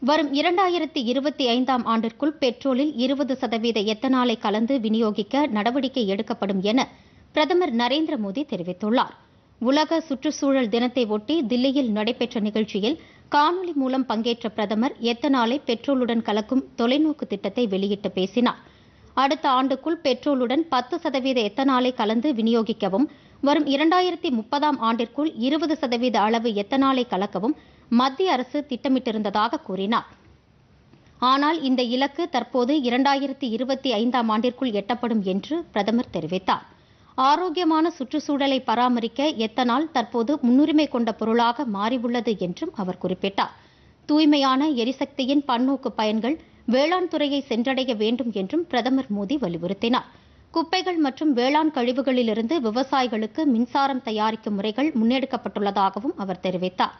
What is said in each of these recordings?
வரும் இரண்டாயிரத்தி இருபத்தி ஐந்தாம் ஆண்டிற்குள் பெட்ரோலில் இருபது சதவீத எத்தனாலை கலந்து விநியோகிக்க நடவடிக்கை எடுக்கப்படும் என பிரதமர் நரேந்திர மோடி தெரிவித்துள்ளார் உலக சுற்றுச்சூழல் தினத்தை ஒட்டி தில்லியில் நடைபெற்ற நிகழ்ச்சியில் காணொலி மூலம் பங்கேற்ற பிரதமர் எத்தனாலை பெட்ரோலுடன் கலக்கும் தொலைநோக்கு திட்டத்தை வெளியிட்டு பேசினார் அடுத்த ஆண்டுக்குள் பெட்ரோலுடன் பத்து சதவீத எத்தனாலை கலந்து விநியோகிக்கவும் வரும் இரண்டாயிரத்தி முப்பதாம் ஆண்டிற்குள் இருபது சதவீத அளவு எத்தனாலை கலக்கவும் மத்திய அரசு திட்டமிட்டிருந்ததாக கூறினார் ஆனால் இந்த இலக்கு தற்போது இரண்டாயிரத்தி இருபத்தி ஐந்தாம் ஆண்டிற்குள் எட்டப்படும் என்று பிரதமர் தெரிவித்தார் ஆரோக்கியமான சுற்றுச்சூழலை பராமரிக்க எத்தனால் தற்போது முன்னுரிமை கொண்ட பொருளாக மாறியுள்ளது என்றும் அவர் குறிப்பிட்டார் தூய்மையான எரிசக்தியின் பன்னோக்கு பயன்கள் வேளாண் துறையை சென்றடைய வேண்டும் என்றும் பிரதமர் மோடி வலியுறுத்தினார் குப்பைகள் மற்றும் வேளாண் கழிவுகளிலிருந்து விவசாயிகளுக்கு மின்சாரம் தயாரிக்கும் முறைகள் முன்னெடுக்கப்பட்டுள்ளதாகவும் அவர் தெரிவித்தார்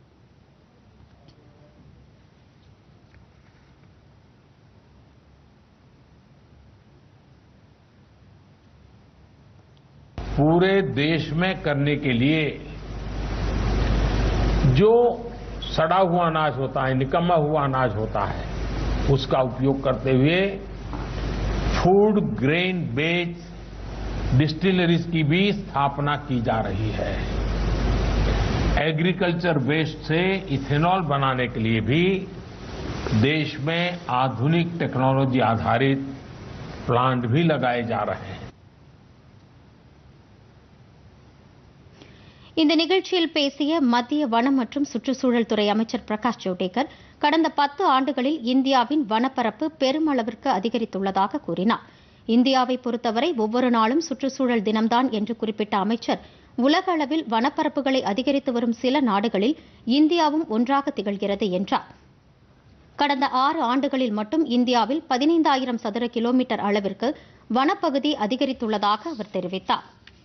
पूरे देश में करने के लिए जो सड़ा हुआ अनाज होता है निकम्मा हुआ अनाज होता है उसका उपयोग करते हुए फूड ग्रेन बेस्ड डिस्टिलरीज की भी स्थापना की जा रही है एग्रीकल्चर वेस्ट से इथेनॉल बनाने के लिए भी देश में आधुनिक टेक्नोलॉजी आधारित प्लांट भी लगाए जा रहे हैं இந்த நிகழ்ச்சியில் பேசிய மத்திய வனம் மற்றும் சுற்றுச்சூழல் துறை அமைச்சர் பிரகாஷ் ஜவடேகர் கடந்த பத்து ஆண்டுகளில் இந்தியாவின் வனப்பரப்பு பெருமளவிற்கு அதிகரித்துள்ளதாக கூறினார் இந்தியாவை பொறுத்தவரை ஒவ்வொரு நாளும் சுற்றுச்சூழல் தினம்தான் என்று குறிப்பிட்ட அமைச்சர் உலக அளவில் வனப்பரப்புகளை அதிகரித்து வரும் சில நாடுகளில் இந்தியாவும் ஒன்றாக திகழ்கிறது என்றார் கடந்த ஆறு ஆண்டுகளில் மட்டும் இந்தியாவில் பதினைந்தாயிரம் சதுர கிலோமீட்டர் அளவிற்கு வனப்பகுதி அதிகரித்துள்ளதாக அவர் தெரிவித்தார்